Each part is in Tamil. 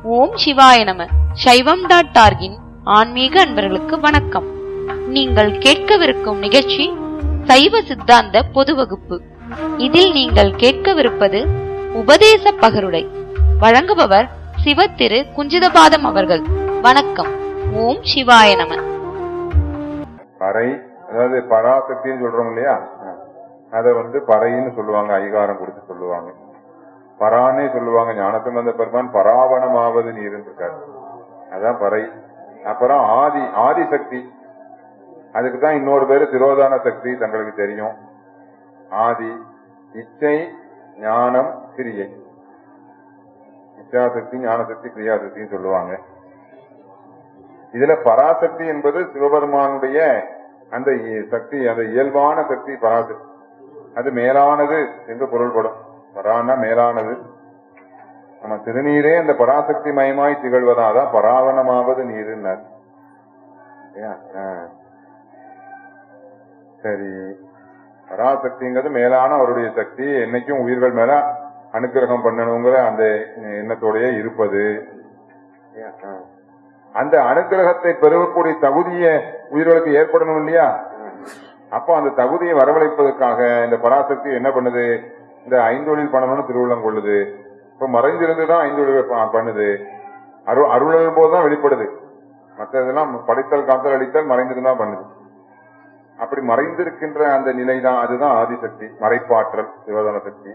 ஓம் சிவாய நம சைவம் டாட் டார்கின் ஆன்மீக அன்பர்களுக்கு வணக்கம் நீங்கள் கேட்கவிருக்கும் நிகழ்ச்சி சைவ சித்தாந்த பொது வகுப்பு இதில் நீங்கள் கேட்கவிருப்பது உபதேச பகருடை வழங்குபவர் சிவ திரு குஞ்சிதபாதம் அவர்கள் வணக்கம் ஓம் சிவாய நம பறை அதாவது பராசக்தின்னு சொல்றோம் இல்லையா அத வந்து பறைன்னு சொல்லுவாங்க ஐகாரம் கொடுத்து சொல்லுவாங்க பரானே சொல்லுவாங்க ஞானசம்பந்த பெருமான் பராவணமாவது நீருன்னு இருக்காரு அதான் பறை அப்புறம் ஆதி ஆதிசக்தி அதுக்கு தான் இன்னொரு பேரு திரோதான சக்தி தங்களுக்கு தெரியும் ஆதி இச்சை ஞானம் கிரியை இச்சாசக்தி ஞானசக்தி கிரியாசக்தின்னு சொல்லுவாங்க இதுல பராசக்தி என்பது சிவபெருமானுடைய அந்த இ- சக்தி அந்த இயல்பான சக்தி பராசக்தி அது மேலானது என்று பொருள்படும் பரானா மேலானது நம்ம திருநீரே அந்த பராசக்தி மயமாய் திகழ்வதா அதான் பராவணமாவது நீருன்னார் இல்லையா? ஆ. சரி பராசக்திங்கிறது மேலான அவருடைய சக்தி என்னைக்கும் உயிர்கள் மேல அனுக்கிரகம் பண்ணணுங்கிற அந்த எண்ணத்தோடயே இருப்பது இல்லையா? ஆ. அந்த அனுக்கிரகத்தை பெறக்கூடிய தகுதியை உயிர்களுக்கு ஏற்படணும் இல்லையா அப்போ அந்த தகுதியை வரவழைப்பதற்காக இந்த பராசக்தி என்ன பண்ணுது இந்த ஐந்தொழில் பண்ணணும்னு திருவுள்ளம் கொள்ளுது இப்ப மறைந்திருந்துதான் ஐந்தொழில் ப- பண்ணுது அரு அருள் போதுதான் வெளிப்படுது மற்ற இதெல்லாம் படைத்தல் காத்தல் அடித்தல் மறைந்திருந்தா பண்ணுது அப்படி மறைந்திருக்கின்ற அந்த நிலைதான் அதுதான் ஆதிசக்தி மறைப்பாற்றல் சிவதான சக்தி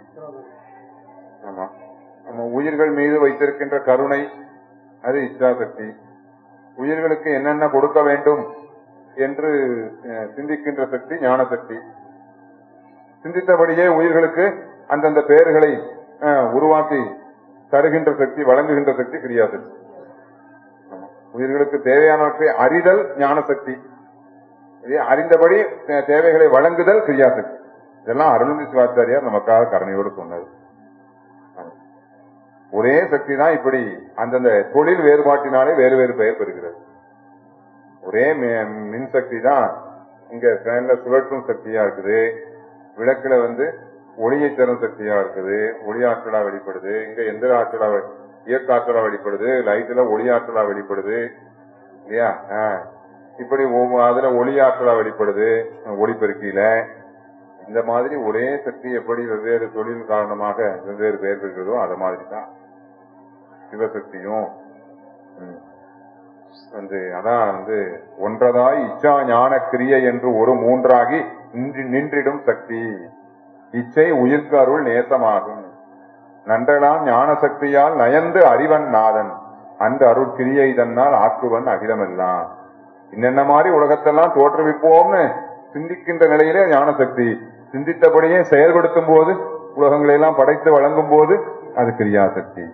ஆமா நம்ம உயிர்கள் மீது வைத்திருக்கின்ற கருணை அது இச்சாசக்தி உயிர்களுக்கு என்னென்ன கொடுக்க வேண்டும் என்று அஹ், சிந்திக்கின்ற சக்தி ஞான சக்தி சிந்தித்தபடியே உயிர்களுக்கு அந்தந்த பெயர்களை அஹ், உருவாக்கி தருகின்ற சக்தி வழங்குகின்ற சக்தி கிரியாசக்தி ஆமா. உயிர்களுக்கு தேவையானவற்றை அறிதல் ஞான சக்தி இதே அறிந்தபடி தே- தேவைகளை வழங்குதல் கிரியாசக்தி இதெல்லாம் அருள்ந்தி சிவாச்சாரியார் நமக்காக கருணையோடு சொன்னது ஆமா. ஒரே சக்தி தான் இப்படி அந்தந்த தொழில் வேறுபாட்டினாலே வேறு வேறு பெயர் பெறுகிறது ஒரே மி- மின்சக்தி தான் இங்க ஃபேன்ல சுழற்றும் சக்தியா இருக்குது விளக்குல வந்து ஒளியை தரும் சக்தியா இருக்குது ஒளி ஆற்றலா வெளிப்படுது இங்க எந்திர ஆற்றலா வெ- இயக்க ஆற்றலா வெளிப்படுது லைட்ல ஒளி ஆற்றலா வெளிப்படுது இல்லையா ஆ. இப்படி ஒவ்வொரு- அதுல ஒளி ஆற்றலா வெளிப்படுது ஒளிபெருக்கியில இந்த மாதிரி ஒரே சக்தி எப்படி வெவ்வேறு தொழில் காரணமாக வெவ்வேறு பெயர் பெறுகிறதோ அது மாதிரி தான் சிவசக்தியும் ம், வந்து அதான் வந்து ஒன்றதாய் இச்சா ஞான கிரியை என்று ஒரு மூன்றாகி நின்று- நின்றிடும் சக்தி இச்சை உயிர்க்கு அருள் நேசமாகும் நன்றலாம் ஞான சக்தியால் நயந்து அறிவன் நாதன் அந்த அருள் கிரியை தன்னால் ஆக்குவன் அகிலமெல்லாம் என்னென்ன மாதிரி உலகத்தெல்லாம் தோற்றுவிப்போம்னு சிந்திக்கின்ற நிலையிலே ஞான சக்தி சிந்தித்தபடியே செயல்படுத்தும் போது உலகங்களை எல்லாம் படைத்து வழங்கும் போது அது கிரியாசக்தி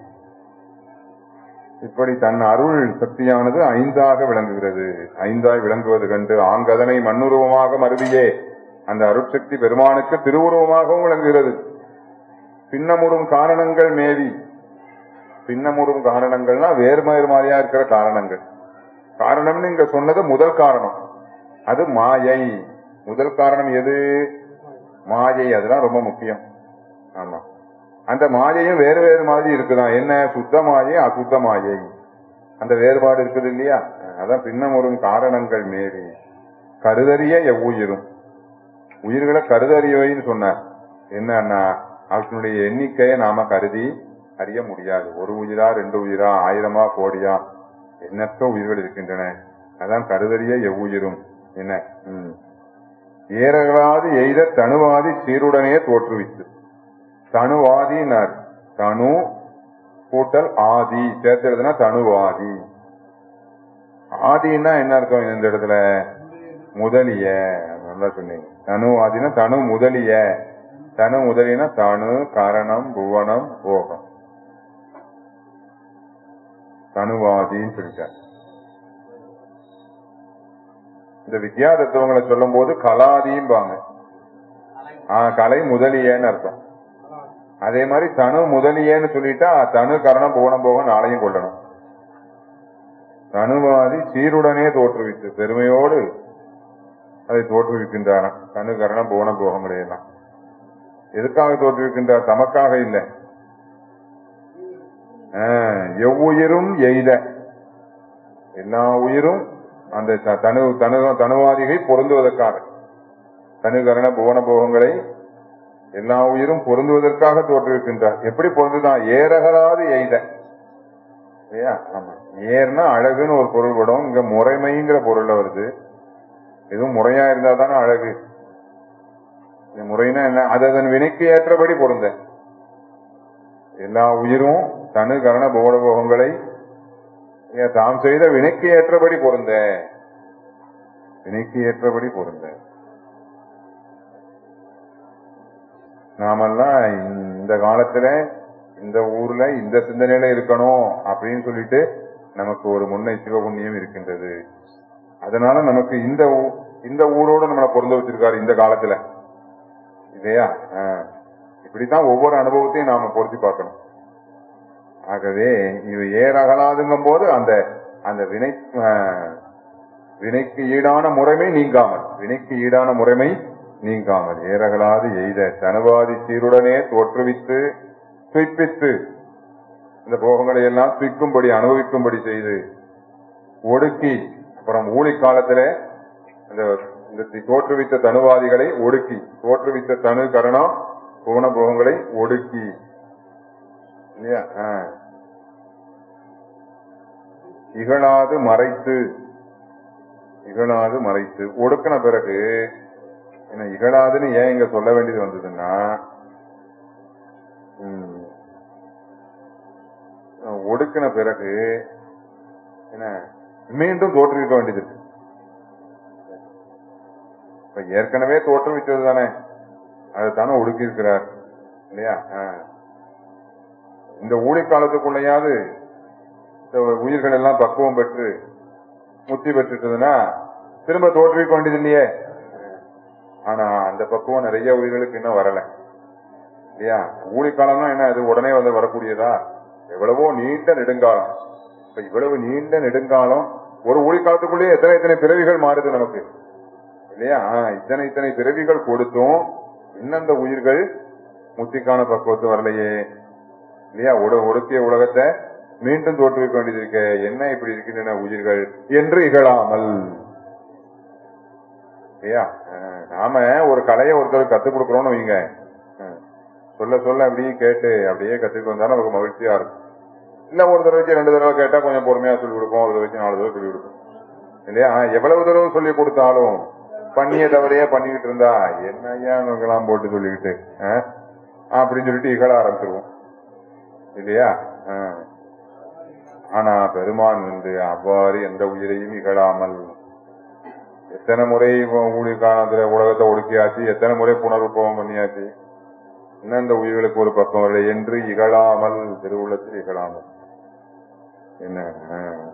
இப்படி தன் அருள் சக்தியானது ஐந்தாக விளங்குகிறது ஐந்தாய் விளங்குவது கண்டு ஆங்கதனை மண்ணுருவமாக மருவியே அந்த அருட்சக்தி பெருமானுக்கு திருவுருவமாகவும் விளங்குகிறது பின்னமுறும் காரணங்கள் மேவி பின்னமுறும் காரணங்கள்னா வேறு வேறு மாதிரியா இருக்கிற காரணங்கள் காரணம்னு இங்க சொன்னது முதல் காரணம் அது மாயை முதல் காரணம் எது மாயை அதுதான் ரொம்ப முக்கியம் ஆமா அந்த மாயையும் வேறு வேறு மாதிரி இருக்குதான் என்ன சுத்த மாயை அசுத்த மாயை அந்த வேறுபாடு இருக்குது இல்லையா அதான் பின்னமுறும் காரணங்கள் மேவி கருதறிய எவ்வுயிரும் உயிர்களை கருதறியவைன்னு சொன்னார் என்னன்னா அவற்றினுடைய எண்ணிக்கையை நாம கருதி அறிய முடியாது ஒரு உயிரா ரெண்டு உயிரா ஆயிரமா கோடியா எண்ணற்ற உயிர்கள் இருக்கின்றன அதான் கருதறிய எவ்வுயிரும் என்ன ம். ஏறகளாது எய்த தனுவாதி சீருடனே தோற்றுவித்து தனுவாதினார் தனு கூட்டல் ஆதி சேர்த்துறதுனா தனுவாதி ஆதின்னா என்ன அர்த்தம் இந்த இடத்துல முதலிய நல்லா சொன்னீங்க தனுவாதினா தனு முதலிய தனு முதலியனா தனு காரணம் புவனம் போகம் தனுவாதின்னு சொல்லிட்டார் இந்த வித்யா தத்துவங்களை சொல்லும் போது கலாதிம்பாங்க ஆஹ் கலை முதலியன்னு அர்த்தம் அதே மாதிரி தனு முதலியன்னு சொல்லிட்டா தனு கரணம் புவனம் போகம் நாளையும் கொள்ளணும் தனுவாதி சீருடனே தோற்றுவித்து பெருமையோடு அதை தோற்றுவிக்கின்றாராம் தனு கரணம் புவனம் போகங்களையெல்லாம் எதுக்காக தோற்றுவிக்கின்றார் தமக்காக இல்லை ஆஹ், எவ்வுயிரும் எய்த எல்லா உயிரும் அந்த த- தனு தனு தனுவாதிகை பொருந்துவதற்காக தனுகரண புவன போகங்களை எல்லா உயிரும் பொருந்துவதற்காக தோற்றுவிக்கின்றார் எப்படி பொருந்துதான் ஏரகலாது எய்த இல்லையா ஆமா ஏர்னா அழகுன்னு ஒரு பொருள் படும் இங்க முறைமைங்கிற பொருள்ல வருது எதுவும் முறையா இருந்தா தானே அழகு இந்த முறைனா என்ன அது அதன் வினைக்கு ஏற்றபடி பொருந்த எல்லா உயிரும் தனு கரண போட போகங்களை ஏன் தாம் செய்த வினைக்கு ஏற்றபடி பொருந்த வினைக்கு ஏற்றபடி பொருந்த நாமெல்லாம் இந்த காலத்துல இந்த ஊர்ல இந்த சிந்தனையில இருக்கணும் அப்படின்னு சொல்லிட்டு நமக்கு ஒரு முன்னை சிவபுண்ணியம் இருக்கின்றது அதனால நமக்கு இந்த ஊ- இந்த ஊரோட நம்மளை பொருந்த வச்சிருக்காரு இந்த காலத்துல இல்லையா ஆ. இப்படித்தான் ஒவ்வொரு அனுபவத்தையும் நாம பொருத்தி பார்க்கணும் ஆகவே இது ஏறகலாதுங்கும் போது அந்த அந்த வினை ஆ, வினைக்கு ஈடான முறைமை நீங்காமல் வினைக்கு ஈடான முறைமை நீங்காமல் ஏறகலாது எய்த தனுவாதி சீருடனே தோற்றுவித்து துய்ப்பித்து இந்த போகங்களை எல்லாம் துய்க்கும்படி அனுபவிக்கும்படி செய்து ஒடுக்கி அப்புறம் ஊழி காலத்துல இந்த இந்த தோற்றுவித்த தனுவாதிகளை ஒடுக்கி தோற்றுவித்த தனு கரணம் புவன போகங்களை ஒடுக்கி இல்லையா ஆ. இகழாது மறைத்து இகழாது மறைத்து ஒடுக்கின பிறகு என்ன இகழாதுன்னு ஏன் இங்க சொல்ல வேண்டியது வந்ததுன்னா ம், ஒடுக்கின பிறகு என்ன மீண்டும் தோற்றுவிக்க வேண்டியது இருக்கு. இப்ப ஏற்கனவே தோற்றுவித்தது தானே அதைத்தானே ஒடுக்கி இருக்கிறார் இல்லையா ஆ. இந்த ஊழி காலத்துக்குள்ளையாவது இந்த உயிர்கள் எல்லாம் பக்குவம் பெற்று முத்தி பெற்றுட்டதுன்னா திரும்ப தோற்றுவிக்க வேண்டியது இல்லையே ஆனா அந்த பக்குவம் நிறைய உயிர்களுக்கு இன்னும் வரல இல்லையா ஊழி காலம்னா என்ன அது உடனே வந்து வரக்கூடியதா எவ்வளவோ நீண்ட நெடுங்காலம் இப்ப இவ்வளவு நீண்ட நெடுங்காலம் ஒரு ஊழி காலத்துக்குள்ளேயே எத்தனை எத்தனை பிறவிகள் மாறுது நமக்கு இல்லையா ஆ, இத்தனை இத்தனை பிறவிகள் கொடுத்தும் இன்னும் அந்த உயிர்கள் முத்திக்கான பக்குவத்து வரலையே இல்லையா ஒடு- ஒடுக்கிய உலகத்தை மீண்டும் தோற்றுவிக்க வேண்டியது இருக்க என்ன இப்படி இருக்கின்றன உயிர்கள் என்று இகழாமல் இல்லையா அஹ், நாம ஒரு கலையை ஒருத்தருக்கு கத்துக் கொடுக்குறோம்னு வைங்க அஹ், சொல்ல சொல்ல அப்படியே கேட்டு அப்படியே கத்துக்கு வந்தா நமக்கு மகிழ்ச்சியா இருக்கும் இல்ல ஒரு தடவைக்கு ரெண்டு தடவை கேட்டா கொஞ்சம் பொறுமையா சொல்லி கொடுப்போம் ஒரு தடவைக்கு நாலு தடவை சொல்லி கொடுப்போம் இல்லையா அஹ், எவ்வளவு தடவை சொல்லி கொடுத்தாலும் பண்ணிய தவறையே பண்ணிக்கிட்டு இருந்தா என்ன ஐயா இவங்கெல்லாம் போட்டு சொல்லிக்கிட்டு அஹ், அப்படின்னு சொல்லிட்டு இகழ ஆரம்பிச்சிருவோம் இல்லையா அஹ். ஆனா பெருமான் வந்து அவ்வாறு எந்த உயிரையும் இகழாமல் எத்தனை முறை ஊழி காலத்துல உலகத்தை ஒடுக்கியாச்சு எத்தனை முறை புனருப்பவம் பண்ணியாச்சு இன்னும் இந்த உயிர்களுக்கு ஒரு பக்கம் வரலை என்று இகழாமல் திருவுள்ளத்தில் இகழாமல் என்ன அஹ்.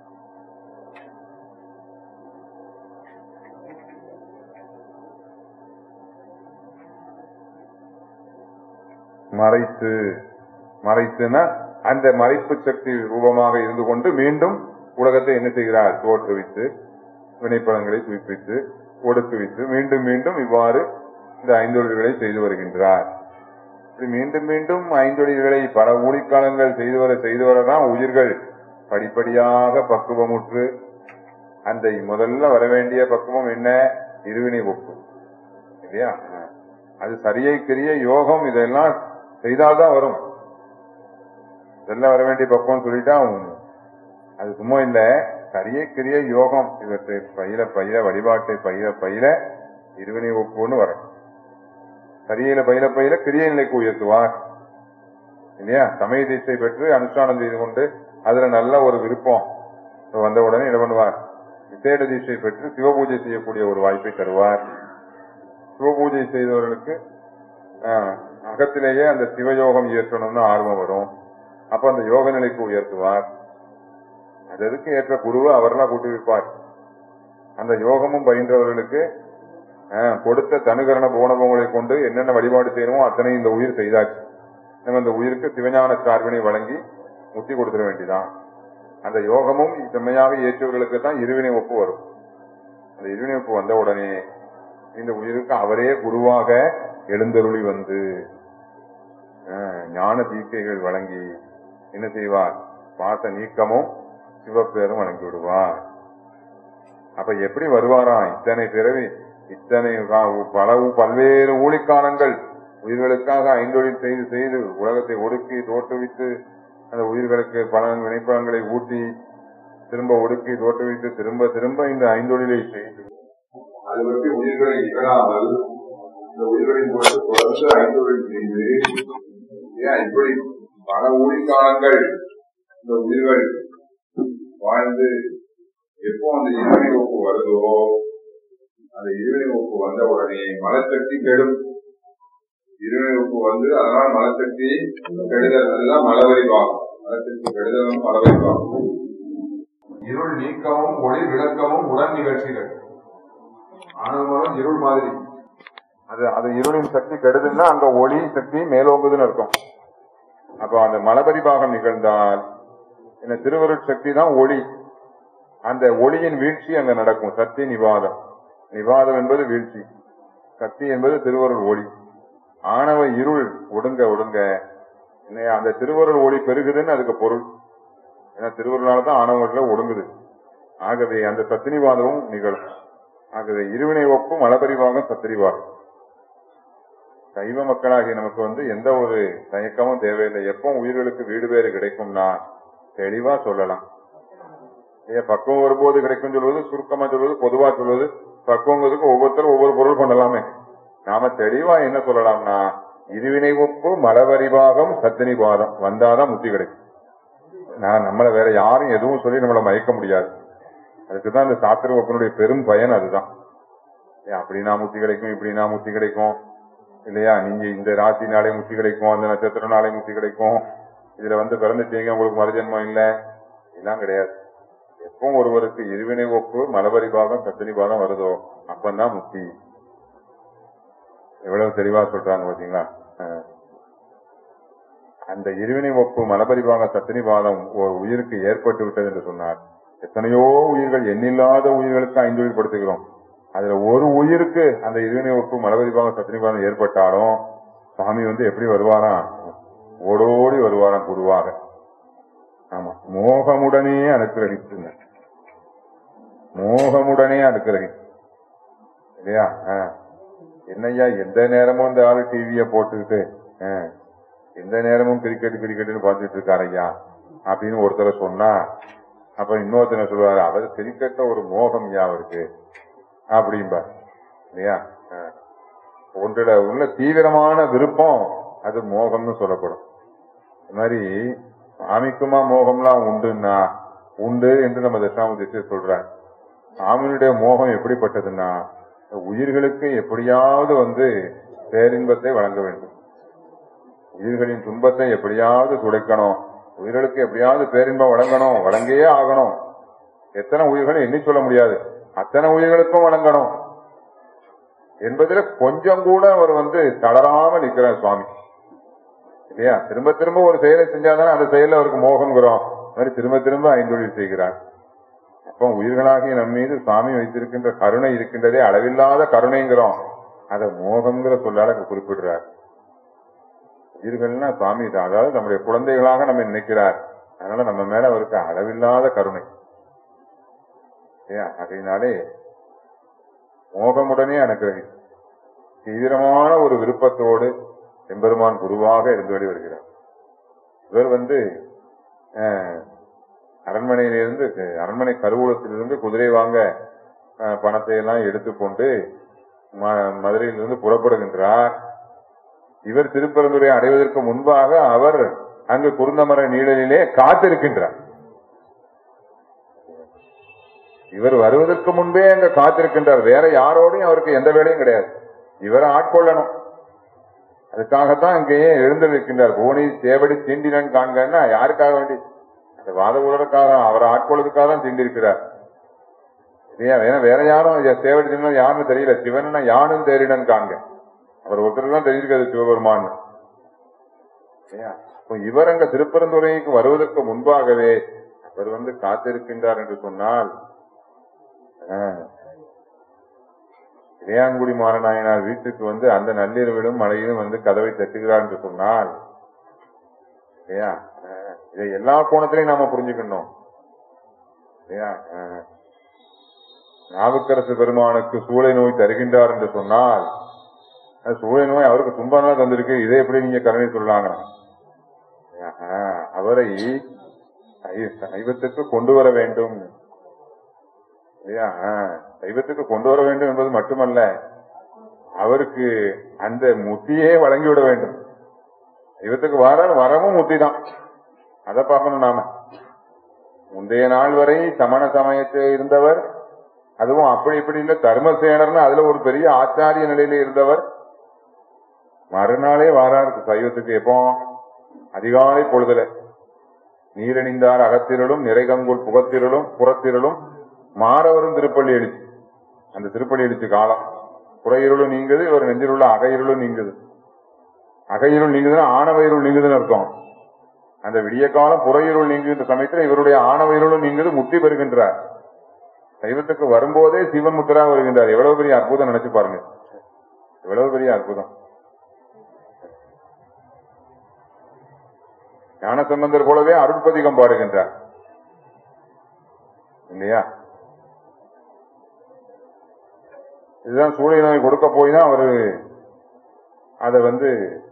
மறைத்து மறைத்துனா அந்த மறைப்பு சக்தி ரூபமாக இருந்து கொண்டு மீண்டும் உலகத்தை என்ன செய்கிறார் தோற்றுவித்து வினைப்படங்களை துய்ப்பித்து ஒடுக்குவித்து மீண்டும் மீண்டும் இவ்வாறு இந்த ஐந்தொழில்களை செய்து வருகின்றார் இப்படி மீண்டும் மீண்டும் ஐந்தொழில்களை பல ஊழிக்காலங்கள் செய்து வர செய்து வரதான் உயிர்கள் படிப்படியாக பக்குவமுற்று அந்த முதல்ல வர வேண்டிய பக்குவம் என்ன இருவினை ஒப்பு இல்லையா அது சரியை கிரிய யோகம் இதெல்லாம் செய்தால்தான் வரும் இதெல்லாம் வர வேண்டிய பக்குவம் சொல்லிட்டா அது சும்மா இல்ல சரியை கிரிய யோகம் இவற்றை பயில பயில வழிபாட்டை பயில பயில இருவினை ஒப்புன்னு வரும் சரியையில பயில பயில கிரிய நிலைக்கு உயர்த்துவார் இல்லையா சமய தீட்சை பெற்று அனுஷ்டானம் செய்து கொண்டு அதுல நல்ல ஒரு விருப்பம் வந்த உடனே என்ன பண்ணுவார் விசேட தீட்சை பெற்று சிவபூஜை செய்யக்கூடிய ஒரு வாய்ப்பை தருவார் சிவபூஜை செய்தவர்களுக்கு ஆஹ், அகத்திலேயே அந்த சிவயோகம் இயற்றணும்னு ஆர்வம் வரும் அப்ப அந்த யோக நிலைக்கு உயர்த்துவார் அதற்கு ஏற்ற குருவை அவரெல்லாம் கூட்டி வைப்பார் அந்த யோகமும் பயின்றவர்களுக்கு ஆஹ், கொடுத்த தனுகரண போனபங்களை கொண்டு என்னென்ன வழிபாடு செய்யணுமோ அத்தனை இந்த உயிர் செய்தாச்சு நம்ம இந்த உயிருக்கு சிவஞான சார்பினை வழங்கி முத்தி கொடுத்துட வேண்டியதான் அந்த யோகமும் செம்மையாக ஏற்றவர்களுக்கு தான் இருவினை ஒப்பு வரும் அந்த இருவினை ஒப்பு வந்த உடனே இந்த உயிருக்கு அவரே குருவாக எழுந்தருளி வந்து ஆஹ், ஞான தீட்சைகள் வழங்கி என்ன செய்வார் பாச நீக்கமும் சிவப்பேரும் வழங்கி விடுவார் அப்ப எப்படி வருவாராம் இத்தனை பிறவி இத்தனை கா- பல பல்வேறு ஊழிக்காலங்கள் உயிர்களுக்காக ஐந்தொழில் செய்து செய்து உலகத்தை ஒடுக்கி தோற்றுவித்து அந்த உயிர்களுக்கு பல வினைப்பலன்களை ஊட்டி திரும்ப ஒடுக்கி தோற்றுவித்து திரும்ப திரும்ப இந்த ஐந்தொழிலை செய்து அது பற்றி உயிர்களை இகழாமல் இந்த உயிர்களின் பொருட்டு தொடர்ந்து ஐந்தொழில் செய்து ஏன் இப்படி பல ஊழிக்காலங்கள் இந்த உயிர்கள் வாழ்ந்து எப்போ அந்த இருவினை ஒப்பு வருதோ அந்த இருவினை ஒப்பு வந்த உடனே மலசக்தி கெடும் இருவினை ஒப்பு வந்து அதனால் மலசக்தி கெடுதல் அதுதான் மலவரி பாகம் மலசக்தி கெடுதலும் மலவரி பாகம் இருள் நீக்கமும் ஒளி விளக்கமும் உடன் நிகழ்ச்சிகள் ஆனந்தமரம் இருள் மாதிரி அது அது இருளின் சக்தி கெடுதுன்னா அங்க ஒளி சக்தி மேலோங்குதுன்னு இருக்கும் அப்போ அந்த மலபரி பாகம் நிகழ்ந்தால் இந்த திருவருட் சக்தி தான் ஒளி அந்த ஒளியின் வீழ்ச்சி அங்க நடக்கும் சக்தி நிவாதம் நிவாதம் என்பது வீழ்ச்சி சக்தி என்பது திருவருள் ஒளி ஆணவ இருள் ஒடுங்க ஒடுங்க என்ன அந்த திருவருள் ஒளி பெருகுதுன்னு அதுக்கு பொருள் ஏன்னா திருவருளால தான் ஆணவங்கள ஒடுங்குது ஆகவே அந்த சத்தினிவாதமும் நிகழும் ஆகவே இருவினை ஒப்பும் மலபரிவாகம் சத்திரிவாகம் சைவ மக்களாகிய நமக்கு வந்து எந்த ஒரு தயக்கமும் தேவையில்லை எப்போ உயிர்களுக்கு வீடு பேறு கிடைக்கும்னா தெளிவா சொல்லலாம் ஏன் பக்குவம் வரும்போது கிடைக்கும் சொல்வது சுருக்கமா சொல்வது பொதுவா சொல்வது பக்குவங்கிறதுக்கு ஒவ்வொருத்தரும் ஒவ்வொரு பொருள் பண்ணலாமே நாம தெளிவா என்ன சொல்லலாம்னா இருவினை ஒப்பு மலவரிவாகம் சத்தினிவாதம் வந்தாதான் முத்தி கிடைக்கும் நான் நம்மள வேற யாரும் எதுவும் சொல்லி நம்மள மயக்க முடியாது அதுக்குதான் இந்த சாத்திர ஒப்பனுடைய பெரும் பயன் அதுதான் ஏன் அப்படின்னா முத்தி கிடைக்கும் இப்படின்னா முத்தி கிடைக்கும் இல்லையா நீங்க இந்த ராசினாலே முத்தி கிடைக்கும் அந்த நட்சத்திரனாலே முத்தி கிடைக்கும் இதுல வந்து பிறந்துட்டீங்க உங்களுக்கு மறுஜன்மம் இல்ல எல்லாம் கிடையாது எப்போ ஒருவருக்கு இருவினை ஒப்பு மலபரி பாகம் சத்தினி பாகம் வருதோ அப்பந்தான் முக்தி எவ்வளவு தெளிவா சொல்றாங்க பாத்தீங்களா அஹ். அந்த இருவினை ஒப்பு மலபரி பாகம் சத்தினி பாகம் ஒரு உயிருக்கு ஏற்பட்டு விட்டது என்று சொன்னார் எத்தனையோ உயிர்கள் எண்ணில்லாத உயிர்களுக்கு ஐந்தொழில் படுத்துகிறோம் அதுல ஒரு உயிருக்கு அந்த இருவினை ஒப்பு மலபரி பாகம் சத்தினி பாகம் ஏற்பட்டாலும் சாமி வந்து எப்படி வருவாராம் ஓடோடி வருவாராம் குருவாக ஆமா மோகமுடனே அனுக்கிரகிச்சுங்க மோகமுடனே அனுக்கிரகி இல்லையா ஆ. என்னய்யா எந்த நேரமும் இந்த ஆளு டிவிய போட்டுக்கிட்டு ஆ, எந்த நேரமும் கிரிக்கெட் கிரிக்கெட்னு பார்த்துட்டு இருக்காரு ஐயா அப்படின்னு ஒருத்தர் சொன்னா அப்ப இன்னொருத்தர் சொல்லுவாரு அவர் கிரிக்கெட்ல ஒரு மோகம் ஐயா அவருக்கு அப்படிம்பார் இல்லையா ஆ. ஒன்றுல உள்ள தீவிரமான விருப்பம் அது மோகம்னு சொல்லப்படும் இந்த மாதிரி சாமிக்குமா மோகம்லாம் உண்டுன்னா உண்டு என்று நம்ம தட்சிணாமூர்த்தி சொல்றார் சாமியினுடைய மோகம் எப்படிப்பட்டதுன்னா உயிர்களுக்கு எப்படியாவது வந்து பேரின்பத்தை வழங்க வேண்டும் உயிர்களின் துன்பத்தை எப்படியாவது துடைக்கணும் உயிர்களுக்கு எப்படியாவது பேரின்பம் வழங்கணும் வழங்கியே ஆகணும் எத்தனை உயிர்கள் எண்ணி சொல்ல முடியாது அத்தனை உயிர்களுக்கும் வழங்கணும் என்பதுல கொஞ்சம் கூட அவர் வந்து தளராம நிக்கிறார் சுவாமி இல்லையா திரும்ப திரும்ப ஒரு செயலை செஞ்சாதானே அந்த செயல்ல அவருக்கு மோகம்ங்கிறோம் அது மாதிரி திரும்ப திரும்ப ஐந்தொழில் செய்கிறார் அப்போ உயிர்களாகிய நம் மீது சுவாமி வைத்திருக்கின்ற கருணை இருக்கின்றதே அளவில்லாத கருணைங்கிறோம் அதை மோகம்ங்கிற சொல்லால இங்க குறிப்பிடுறார் உயிர்கள்னா சுவாமி தான் அதாவது நம்முடைய குழந்தைகளாக நம்ம நினைக்கிறார் அதனால நம்ம மேல அவருக்கு அளவில்லாத கருணை இல்லையா அதனாலே மோகமுடனே அனுகிரகி தீவிரமான ஒரு விருப்பத்தோடு எம்பெருமான் குருவாக இருந்து வழி வருகிறார் இவர் வந்து அஹ், அரண்மனையிலிருந்து அரண்மனை கருவூலத்திலிருந்து குதிரை வாங்க அஹ், பணத்தை எல்லாம் எடுத்துக்கொண்டு ம- மதுரையிலிருந்து புறப்படுகின்றார் இவர் திருப்பரந்துரை அடைவதற்கு முன்பாக அவர் அங்கு குருந்தமர நீழலிலே காத்திருக்கின்றார் இவர் வருவதற்கு முன்பே அங்க காத்திருக்கின்றார் வேற யாரோடையும் அவருக்கு எந்த வேலையும் கிடையாது இவரை ஆட்கொள்ளணும் அதுக்காகத்தான் இங்கேயே எழுந்திருக்கின்றார் போனி தேவடி தீண்டினன் காண்கன்னா யாருக்காக வேண்டி அந்த வாத உலகக்காக அவரை ஆட்கொள்வதற்காக தான் தீண்டிருக்கிறார் இல்லையா வேற வேற யாரும் ஐயா, தேவடி தீண்டினன் யாருன்னு தெரியல சிவனா யானும் தேரிடன் காண்க அவர் ஒருத்தர் தான் தெரிஞ்சிருக்காது சிவபெருமான் இல்லையா இப்போ இவர் அங்க திருப்பரந்துரைக்கு வருவதற்கு முன்பாகவே அவர் வந்து காத்திருக்கின்றார் என்று சொன்னால் ஆஹ், இளையான்குடி மாறநாயனார் வீட்டுக்கு வந்து அந்த நள்ளிரவிலும் மழையிலும் வந்து கதவை தட்டுகிறார் என்று சொன்னால் இல்லையா ஆஹ், இதை எல்லா கோணத்திலையும் நாம புரிஞ்சுக்கணும் இல்லையா? அஹ், நாவுக்கரசு பெருமானுக்கு சூளை நோய் தருகின்றார் என்று சொன்னால் அது சூளை நோய் அவருக்கு துன்பம்லாம் தந்திருக்கு இதை எப்படி நீங்க கருணை சொல்லலாங்க ஆஹ், அவரை சை- சைவத்துக்கு கொண்டு வர வேண்டும் இல்லையா ஆஹ், சைவத்துக்கு கொண்டு வர வேண்டும் என்பது மட்டுமல்ல அவருக்கு அந்த முத்தியே வழங்கிவிட வேண்டும் சைவத்துக்கு வர வரவும் முத்தி தான் அதை பார்க்கணும் நாம முந்தைய நாள் வரை சமண சமயத்தில் இருந்தவர் அதுவும் அப்படி இப்படி இல்ல தர்மசேனர்னு அதுல ஒரு பெரிய ஆச்சாரிய நிலையில இருந்தவர் மறுநாளே வாராரு சைவத்துக்கு எப்போ அதிகாலை பொழுதுல நீரணிந்தார் அகத்திரளும் நிறைகங்குள் புகத்திரளும் புறத்திரளும் மாறவரும் திருப்பள்ளி எழுச்சி அந்த திருப்பள்ளி எழுச்சி காலம் புறையிருளும் நீங்குது இவர் நெஞ்சில் உள்ள அகையிருளும் நீங்குது அகையிருள் நீங்குதுன்னா ஆணவயிருள் நீங்குதுன்னு அர்த்தம் அந்த விடிய காலம் புறையிருள் நீங்குகின்ற சமயத்துல இவருடைய ஆணவயிருளும் நீங்குது முக்தி பெறுகின்றார் சைவத்துக்கு வரும்போதே சிவன் முத்தரா வருகின்றார் எவ்வளவு பெரிய அற்புதம் நினைச்சு பாருங்க எவ்வளவு பெரிய அற்புதம் ஞானசம்பந்தர் போலவே அருட்பதிகம் பாடுகின்றார் இல்லையா இதுதான் சூழலை நோய் கொடுக்க போய் தான் அவரு அதை வந்து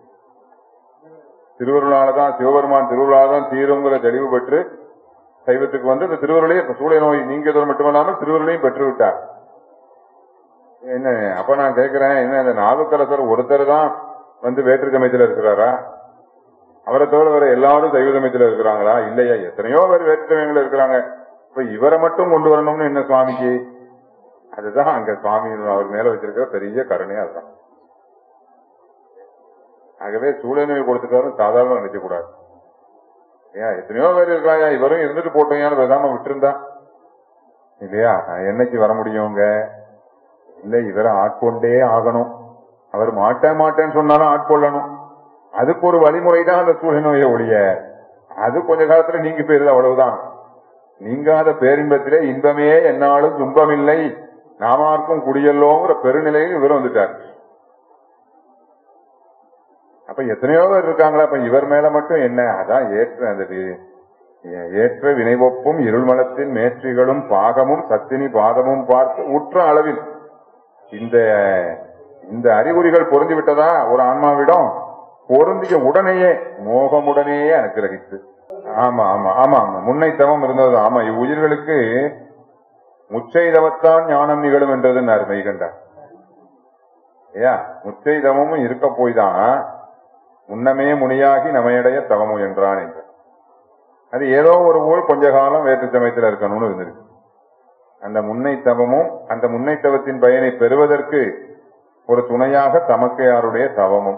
திருவருளால தான் சிவபெருமான் திருவருளால தான் தீருங்கிற தெளிவு பெற்று சைவத்துக்கு வந்து அந்த திருவருளையே சூளை நோய் நீங்கியதோடு மட்டுமல்லாமல் திருவருளையும் பெற்று விட்டார் என்ன அப்ப நான் கேட்கிறேன் என்ன இந்த நாவுக்கரசர் ஒருத்தர் தான் வந்து வேற்று சமயத்துல இருக்கிறாரா அவரை தவிர வேற எல்லாரும் சைவ சமயத்துல இருக்கிறாங்களா இல்லையா எத்தனையோ பேர் வேற்று சமயங்கள் இருக்கிறாங்க இப்ப இவரை மட்டும் கொண்டு வரணும்னு என்ன சுவாமிக்கு அதுதான் அங்க சுவாமி அவர் மேல வச்சிருக்கிற பெரிய கருணையா அதுதான் ஆகவே சூழல் நோய் கொடுத்துட்டாரு சாதாரண நினைக்க கூடாது ஏன் எத்தனையோ பேர் இருக்காயா இவரும் இருந்துட்டு போட்டோம் பேசாம விட்டுருந்தா இல்லையா என்னைக்கு வர முடியுங்க இல்ல இவரை ஆட்கொண்டே ஆகணும் அவர் மாட்டேன் மாட்டேன்னு சொன்னாலும் ஆட்கொள்ளணும் அதுக்கு ஒரு வழிமுறை தான் அந்த சூழல் நோயை ஒழிய அது கொஞ்ச காலத்துல நீங்க போயிருது அவ்வளவுதான் நீங்காத பேரின்பத்திலே இன்பமே என்னாலும் துன்பமில்லை நாமார்க்கும் குடியல்லோங்கிற பெருநிலையில் இவர் வந்துட்டார் அப்ப எத்தனையோ பேர் இருக்காங்களா அப்ப இவர் மேல மட்டும் என்ன அதான் ஏற்ற அந்த வி- ஏற்ற வினைவொப்பும் இருள்மலத்தின் மேற்றிகளும் பாகமும் சத்தினி பாதமும் பார்த்து உற்ற அளவில் இந்த இந்த அறிகுறிகள் பொருந்தி விட்டதா ஒரு ஆன்மாவிடம் பொருந்திய உடனேயே மோகமுடனேயே அனுக்கிரகித்து ஆமா ஆமா ஆமா ஆமா முன்னை தவம் இருந்தது ஆமா இவ்வுயிர்களுக்கு முச்சை தவத்தான் ஞானம் நிகழும் என்றது மெய்கண்டார் ஏயா முச்சை தவமும் இருக்க போய்தான் முன்னமே முனியாகி நமையடைய தவமும் என்றான் என்று அது ஏதோ ஒரு ஊர் கொஞ்ச காலம் வேற்று சமயத்தில் இருக்கணும்னு இருந்திருக்கு அந்த முன்னை தவமும் அந்த முன்னை தவத்தின் பயனை பெறுவதற்கு ஒரு துணையாக தமக்கையாருடைய தவமும்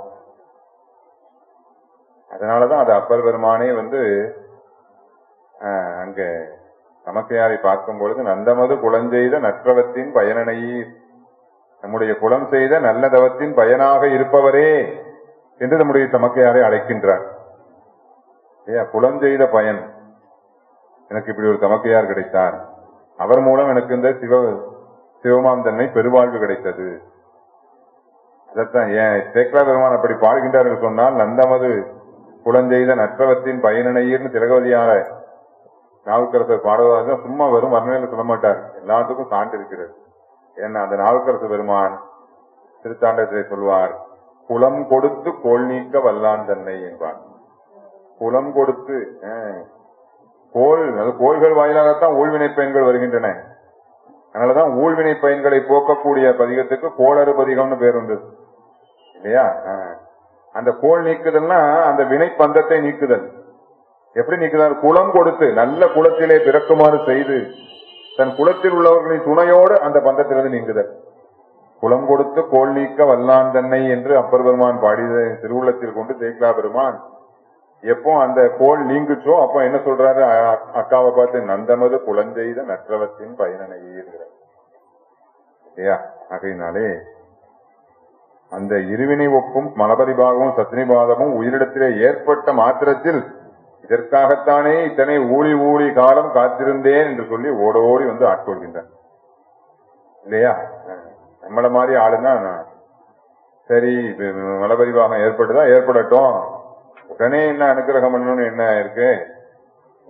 அதனாலதான் அது அப்பர் பெருமானே வந்து ஆஹ், அங்க தமக்கையாரை பார்க்கும் பொழுது நந்தமது குளஞ்செய்த நற்றவத்தின் பயனனையீர் நம்முடைய குலம் செய்த நல்ல தவத்தின் பயனாக இருப்பவரே என்று நம்முடைய தமக்கையாரை அழைக்கின்றார் ஏன் குலம் செய்த பயன் எனக்கு இப்படி ஒரு தமக்கையார் கிடைத்தார் அவர் மூலம் எனக்கு இந்த சிவ சிவமாம் தன்மை பெருவாழ்வு கிடைத்தது அதைத்தான் ஏன் சேக்கலா பெருமான் அப்படி பாடுகின்றார் என்று சொன்னால் நந்தமது குலஞ்செய்த நற்றவத்தின் பயனனையர்னு திலகவதியார நாவுக்கரசர் பாடுவதாக சும்மா வரும் வர்ணனையில சொல்ல மாட்டார் எல்லாத்துக்கும் சான்று இருக்கிறது ஏன்னா அந்த நாவுக்கரசு பெருமான் திருத்தாண்டத்திலே சொல்வார் குலம் கொடுத்து கோல் நீக்க வல்லான் தன்னை என்பார் குலம் கொடுத்து அஹ், கோல் அது கோள்கள் வாயிலாகத்தான் ஊழ்வினை பயன்கள் வருகின்றன அதனாலதான் ஊழ்வினை பயன்களை போக்கக்கூடிய பதிகத்துக்கு கோளறு பதிகம்னு பேர் வந்தது இல்லையா அஹ். அந்த கோல் நீக்குதல்னா அந்த வினை பந்தத்தை நீக்குதல் எப்படி நீக்குதார் குலம் கொடுத்து நல்ல குலத்திலே பிறக்குமாறு செய்து தன் குலத்தில் உள்ளவர்களின் துணையோடு அந்த பந்தத்திலிருந்து நீங்குதல் குலம் கொடுத்து கோல் நீக்க வல்லான் தன்னை என்று அப்பர் பெருமான் பாடியதை திருவுள்ளத்தில் கொண்டு தேய்க்கலா பெருமான் எப்போ அந்த கோல் நீங்குச்சோ அப்போ என்ன சொல்றாரு அ- அக்காவை பார்த்து நந்தமது குலஞ்செய்த நற்றவத்தின் பயனனையீர்கள் இல்லையா ஆகையினாலே அந்த இருவினை ஒப்பும் மலபரிபாகமும் சத்தினிபாதமும் உயிரிடத்திலே ஏற்பட்ட மாத்திரத்தில் இதற்காகத்தானே இத்தனை ஊழி ஊழி காலம் காத்திருந்தேன் என்று சொல்லி ஓடோடி வந்து ஆட்கொள்கின்றார் இல்லையா அஹ் நம்மள மாதிரி ஆளுங்க நான் சரி இப்ப மலபரிவாகம் ஏற்பட்டுதா ஏற்படட்டும் உடனே என்ன அனுக்கிரகம் பண்ணணும்னு என்ன இருக்கு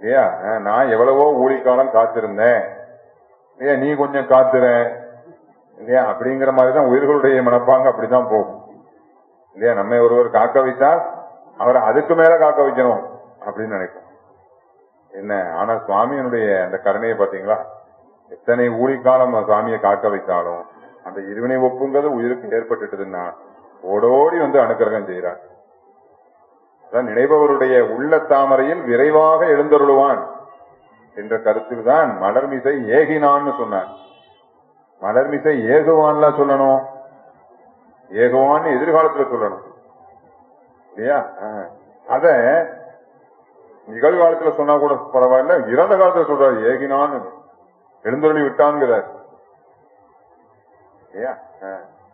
இல்லையா அஹ், நான் எவ்வளவோ ஊழிக்காலம் காத்திருந்தேன் இல்லையா நீ கொஞ்சம் காத்துற இல்லையா அப்படிங்கிற மாதிரி தான் உயிர்களுடைய மனப்பாங்க அப்படிதான் போகும் இல்லையா நம்ம ஒருவர் காக்க வைத்தால் அவரை அதுக்கு மேல காக்க வைக்கணும் அப்படின்னு நினைப்போம் என்ன ஆனா சுவாமியினுடைய அந்த கருணையை பாத்தீங்களா எத்தனை ஊழிக்காலம் சுவாமியை காக்க வைத்தாலும் அந்த இருவினை ஒப்புங்கிறது உயிருக்கு ஏற்பட்டுட்டதுன்னா ஓடோடி வந்து அனுக்கிரகம் செய்கிறார் அதான் நினைப்பவருடைய உள்ள தாமரையில் விரைவாக எழுந்தருளுவான் என்ற கருத்தில் தான் மலர்மிசை ஏகினான்னு சொன்னார் மலர்மிசை ஏகுவான்லாம் சொல்லணும் ஏகுவான்னு எதிர்காலத்துல சொல்லணும் இல்லையா ஆ. அத நிகழ்காலத்துல சொன்னா கூட பரவாயில்ல இறந்த காலத்துல சொல்றாரு ஏகினான்னு எழுந்தருளி விட்டான்கிறார் இல்லையா ஆ.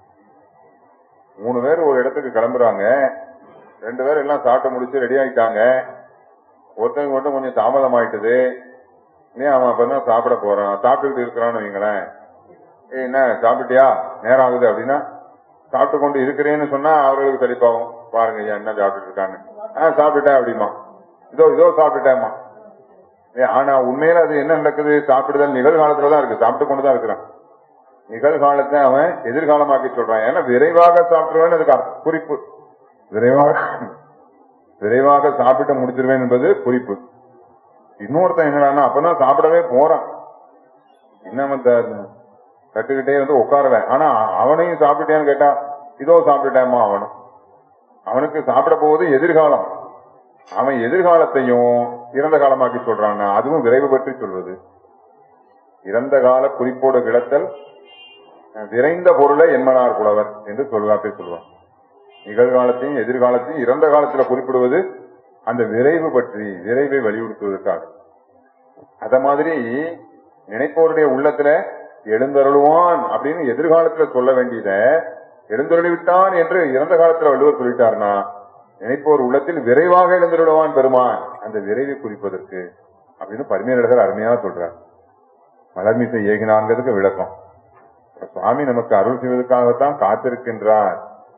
மூணு பேர் ஒரு இடத்துக்கு கிளம்புறாங்க ரெண்டு பேர் எல்லாம் சாப்பிட்டு முடிச்சு ரெடி ஆயிட்டாங்க ஒருத்தங்க மட்டும் கொஞ்சம் தாமதம் ஆயிட்டுது ஏன் அவன் அப்பதான் சாப்பிட போறான் சாப்பிட்டுக்கிட்டு இருக்கிறான்னு வைங்களேன் ஏய், என்ன சாப்பிட்டியா நேரம் ஆகுது அப்படின்னா சாப்பிட்டு கொண்டு இருக்கிறேன்னு சொன்னா அவர்களுக்கு செழிப்பாகும் பாருங்க ஐயா என்ன சாப்பிட்டுட்டு இருக்கான்னு ஆ சாப்பிட்டுட்டேன் அப்படிமா இதோ இதோ சாப்பிட்டுட்டேம்மா ஏ ஆனா உண்மையில அது என்ன நடக்குது சாப்பிடுதல் நிகழ்காலத்துல தான் இருக்கு சாப்பிட்டு கொண்டு தான் இருக்கிறான் நிகழ்காலத்தை அவன் எதிர்காலமாக்கி சொல்றான் ஏன்னா விரைவாக சாப்பிடுவேன் அதுக்கு அர்த்தம், குறிப்பு விரைவாக விரைவாக சாப்பிட்டு முடிச்சிருவேன் என்பது குறிப்பு இன்னொருத்தன் என்னடான்னா அப்பதான் சாப்பிடவே போறான் இன்னும் கட்டுக்கிட்டே வந்து உட்காருவேன் ஆனா அவனையும் சாப்பிட்டேன்னு கேட்டா இதோ சாப்பிட்டுட்டேம்மா அவனும் அவனுக்கு சாப்பிட போவது எதிர்காலம் அவன் எதிர்காலத்தையும் இறந்த காலமாக்கி சொல்றான்னா அதுவும் விரைவு பற்றி சொல்வது இறந்த கால குறிப்போடு கிளத்தல் அஹ், விரைந்த பொருளை என்மனார் புலவர் என்று சொல்வாப்பே சொல்லுவான் நிகழ்காலத்தையும் எதிர்காலத்தையும் இறந்த காலத்துல குறிப்பிடுவது அந்த விரைவு பற்றி விரைவை வலியுறுத்துவதற்காக அத மாதிரி நினைப்பவருடைய உள்ளத்துல எழுந்தருளுவான் அப்படின்னு எதிர்காலத்துல சொல்ல வேண்டியத எழுந்தருளி விட்டான் என்று இறந்த காலத்துல வள்ளுவர் சொல்லிட்டாருன்னா நினைப்போர் உள்ளத்தில் விரைவாக எழுந்தருளுவான் பெருமான் அந்த விரைவை குறிப்பதற்கு அப்படின்னு பரிமையாளர்கள் அருமையா சொல்றார் மலர்மிசை ஏகினாங்கிறதுக்கு விளக்கம் சுவாமி நமக்கு அருள் செய்வதற்காகத்தான் காத்திருக்கின்றார்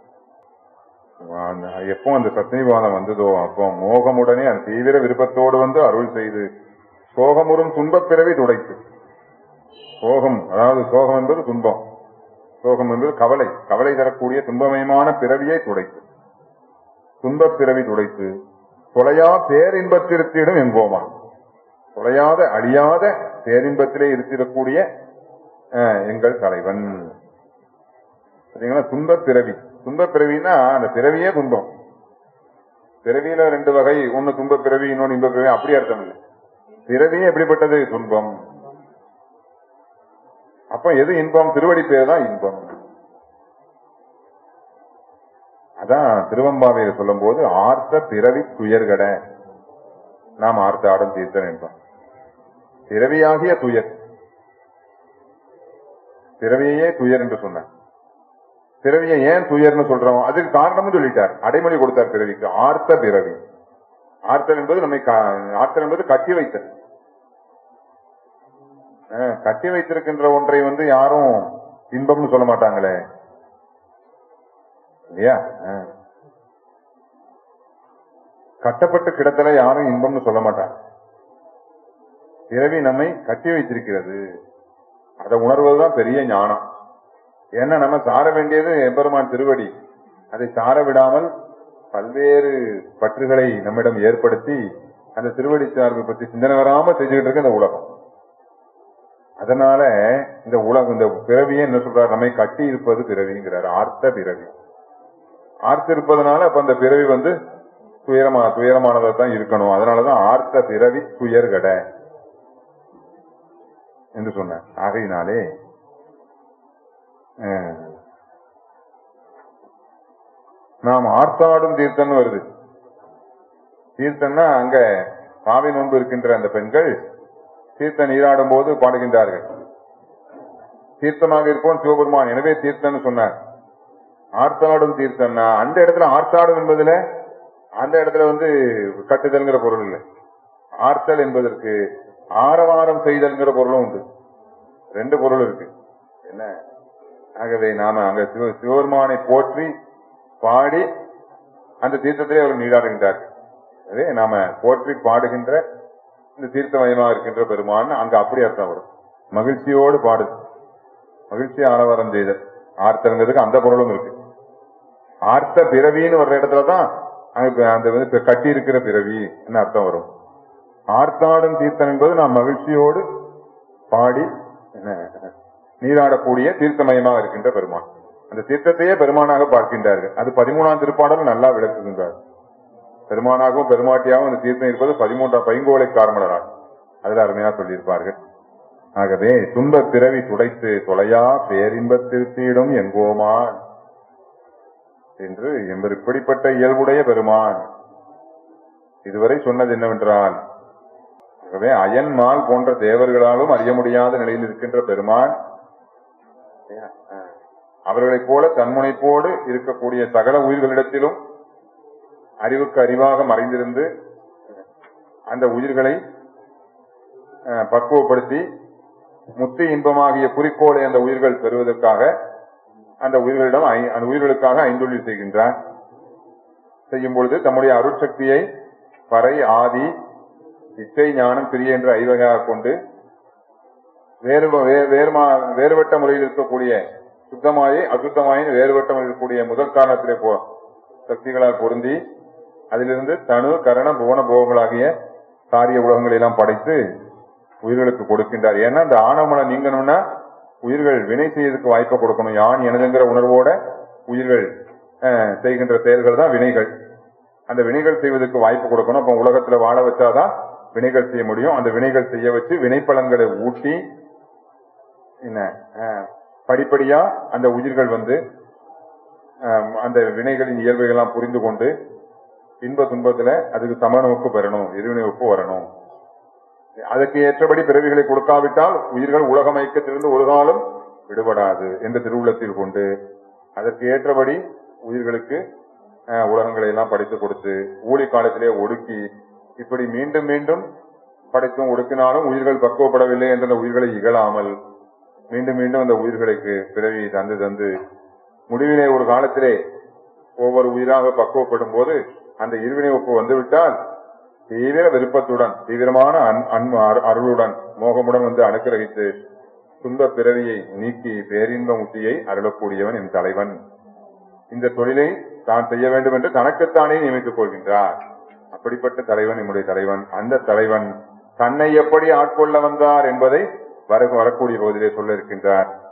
அந்த- எப்போ அந்த சத்தினிவாதம் வந்ததோ அப்போ மோகமுடனே அந்த தீவிர விருப்பத்தோடு வந்து அருள் செய்து சோகமுறும் துன்பப் பிறவி துடைத்து சோகம் அதாவது சோகம் என்பது துன்பம் சோகம் என்பது கவலை கவலை தரக்கூடிய துன்பமயமான பிறவியை துடைத்து துன்பப் பிறவி துடைத்து தொலையா பேரின்பத்திருத்திடும் எங்கோமா தொலையாத அழியாத பேரின்பத்திலே இருத்திடக்கூடிய அஹ், எங்கள் தலைவன் சரிங்களா துன்பப் பிறவி துன்பப் பிறவின்னா அந்த பிறவியே துன்பம் பிறவியில ரெண்டு வகை ஒன்னு துன்பப் பிறவி இன்னொன்னு இன்பப் பிறவி அப்படி அர்த்தம் இல்லை பிறவியே எப்படிப்பட்டது துன்பம் அப்ப எது இன்பம் திருவடி பேர் தான் இன்பம் அதான் திருவம்பாவையில சொல்லும் போது ஆர்த்த பிறவி துயர்கட நாம் ஆர்த்த ஆடம் தீர்த்தன் என்போம் பிறவியாகிய துயர் பிறவியே துயர் என்று சொன்னார் பிறவியை ஏன் துயர்னு சொல்றோம் அதுக்கு காரணமும் சொல்லிட்டார் அடைமொழி கொடுத்தார் பிறவிக்கு ஆர்த்த பிறவி ஆர்த்தல் என்பது நம்மை கா- ஆர்த்தல் என்பது கட்டி வைத்தல் அஹ், கட்டி வைத்திருக்கின்ற ஒன்றை வந்து யாரும் இன்பம்னு சொல்ல மாட்டாங்களே இல்லையா அஹ். கட்டப்பட்டு கிடத்தல யாரும் இன்பம்னு சொல்ல மாட்டாங்க பிறவி நம்மை கட்டி வைத்திருக்கிறது அதை உணர்வதுதான் பெரிய ஞானம் ஏன்னா நம்ம சார வேண்டியது எம்பெருமான் திருவடி அதை சார விடாமல் பல்வேறு பற்றுகளை நம்மிடம் ஏற்படுத்தி அந்த திருவடி சார்பை பற்றி சிந்தனை வராம செஞ்சுக்கிட்டு இருக்கு இந்த உலகம் அதனால இந்த உலகம் இந்த பிறவியை என்ன சொல்றாரு நம்மை கட்டி இருப்பது பிறவிங்கிறார் ஆர்த்த பிறவி ஆர்த்து இருப்பதனால அப்ப அந்த பிறவி வந்து துயரமா துயரமானதா தான் இருக்கணும் அதனாலதான் ஆர்த்த பிறவி துயர்கட என்று சொன்னார் ஆகையினாலே அஹ், நாம் ஆர்த்தாடும் தீர்த்தம்னு வருது தீர்த்தம்னா அங்க காவி நோன்பு இருக்கின்ற அந்த பெண்கள் தீர்த்த நீராடும் போது பாடுகின்றார்கள் தீர்த்தமாக இருப்போம் சிவபெருமான் எனவே தீர்த்தம்னு சொன்னார் ஆர்த்தாடும் தீர்த்தம்னா அந்த இடத்துல ஆர்த்தாடும் என்பதுல அந்த இடத்துல வந்து கட்டுதல்ங்கிற பொருள் இல்லை ஆர்த்தல் என்பதற்கு ஆரவாரம் செய்தல்ங்கிற பொருளும் உண்டு ரெண்டு பொருள் இருக்கு என்ன ஆகவே நாம அங்க சிவ சிவபெருமானை போற்றி பாடி அந்த தீர்த்தத்திலே அவர் நீராடுகின்றார் எனவே நாம போற்றி பாடுகின்ற இந்த தீர்த்தமயமாக இருக்கின்ற பெருமான் அங்க அப்படி அர்த்தம் வரும் மகிழ்ச்சியோடு பாடுது மகிழ்ச்சி ஆரவாரம் செய்த ஆர்த்தங்கிறதுக்கு அந்த பொருளும் இருக்கு ஆர்த்த பிறவின்னு வர்ற இடத்துலதான் அங்க அந்த வந்து இப்ப கட்டி இருக்கிற பிறவி அர்த்தம் வரும் ஆர்த்தாடும் தீர்த்தம் என்பது நாம் மகிழ்ச்சியோடு பாடி என்ன, நீராடக்கூடிய தீர்த்தமயமாக இருக்கின்ற பெருமான் அந்த தீர்த்தத்தையே பெருமானாக பார்க்கின்றார்கள் அது பதிமூணாம் திருப்பாடல் நல்லா விளக்குகின்றார் பெருமானாகவும் பெருமாட்டியாகவும் அந்த தீர்த்தம் இருப்பது பதிமூன்றாம் பைங்கோலை காரமலரால் அதுல அருமையா சொல்லியிருப்பார்கள் ஆகவே துன்பப் பிறவி துடைத்து தொலையா பேரின்பத் திருத்தியிடும் எங்கோமான் என்று எம்பர் இப்படிப்பட்ட இயல்புடைய பெருமான் இதுவரை சொன்னது என்னவென்றால் ஆகவே அயன்மால் போன்ற தேவர்களாலும் அறிய முடியாத நிலையில் இருக்கின்ற பெருமான் அவர்களைப் போல தன்முனைப்போடு இருக்கக்கூடிய சகல உயிர்களிடத்திலும் அறிவுக்கு அறிவாக மறைந்திருந்து அந்த உயிர்களை அஹ், பக்குவப்படுத்தி முத்தி இன்பமாகிய குறிக்கோளை அந்த உயிர்கள் பெறுவதற்காக அந்த உயிர்களிடம் ஐ- அந்த உயிர்களுக்காக ஐந்தொழில் செய்கின்றார் செய்யும் பொழுது தம்முடைய அருட்சக்தியை பறை ஆதி இச்சை ஞானம் பிரிய என்று ஐவகையாக கொண்டு வேறு வே- வேறுமா வேறுபட்ட முறையில் இருக்கக்கூடிய சுத்தமாயி அசுத்தமாயின் வேறுபட்ட முறையில் இருக்கக்கூடிய முதல் காரணத்திலே போ சக்திகளால் பொருந்தி அதிலிருந்து தனு கரண புவன போகங்களாகிய காரிய உலகங்களை எல்லாம் படைத்து உயிர்களுக்கு கொடுக்கின்றார் ஏன்னா அந்த ஆணவமலை நீங்கணும்னா உயிர்கள் வினை செய்யறதுக்கு வாய்ப்பை கொடுக்கணும் யான் எனதுங்கிற உணர்வோட உயிர்கள் அஹ், செய்கின்ற செயல்கள் தான் வினைகள் அந்த வினைகள் செய்வதற்கு வாய்ப்பு கொடுக்கணும் அப்ப உலகத்துல வாழ வச்சாதான் வினைகள் செய்ய முடியும் அந்த வினைகள் செய்ய வச்சு வினைப்பலன்களை ஊட்டி என்ன அஹ், படிப்படியா அந்த உயிர்கள் வந்து அஹ், அந்த வினைகளின் இயல்புகள் எல்லாம் புரிந்து கொண்டு இன்ப துன்பத்துல அதுக்கு சமநோக்கு பெறணும் எதிர்வினை ஒப்பு வரணும் அதற்கு ஏற்றபடி பிறவிகளை கொடுக்காவிட்டால் உயிர்கள் உலக மயக்கத்திலிருந்து ஒரு காலம் விடுபடாது என்ற திருவுள்ளத்தில் கொண்டு அதற்கு ஏற்றபடி உயிர்களுக்கு அஹ், உலகங்களை எல்லாம் படைத்து கொடுத்து ஊழி காலத்திலே ஒடுக்கி இப்படி மீண்டும் மீண்டும் படைத்தும் ஒடுக்கினாலும் உயிர்கள் பக்குவப்படவில்லை என்ற அந்த உயிர்களை இகழாமல் மீண்டும் மீண்டும் அந்த உயிர்களுக்கு பிறவி தந்து தந்து முடிவிலே ஒரு காலத்திலே ஒவ்வொரு உயிராக பக்குவப்படும் போது அந்த இருவினை ஒப்பு வந்துவிட்டால் தீவிர விருப்பத்துடன் தீவிரமான அன்- அன்பு அரு- அருளுடன் மோகமுடன் வந்து அனுக்கிரகித்து துன்பப் பிறவியை நீக்கி பேரின்ப முத்தியை அருளக்கூடியவன் என் தலைவன் இந்த தொழிலை தான் செய்ய வேண்டும் என்று தனக்குத்தானே நியமித்துக் கொள்கின்றார் அப்படிப்பட்ட தலைவன் நம்முடைய தலைவன் அந்த தலைவன் தன்னை எப்படி ஆட்கொள்ள வந்தார் என்பதை வர வரக்கூடிய பகுதியிலே சொல்ல இருக்கின்றார்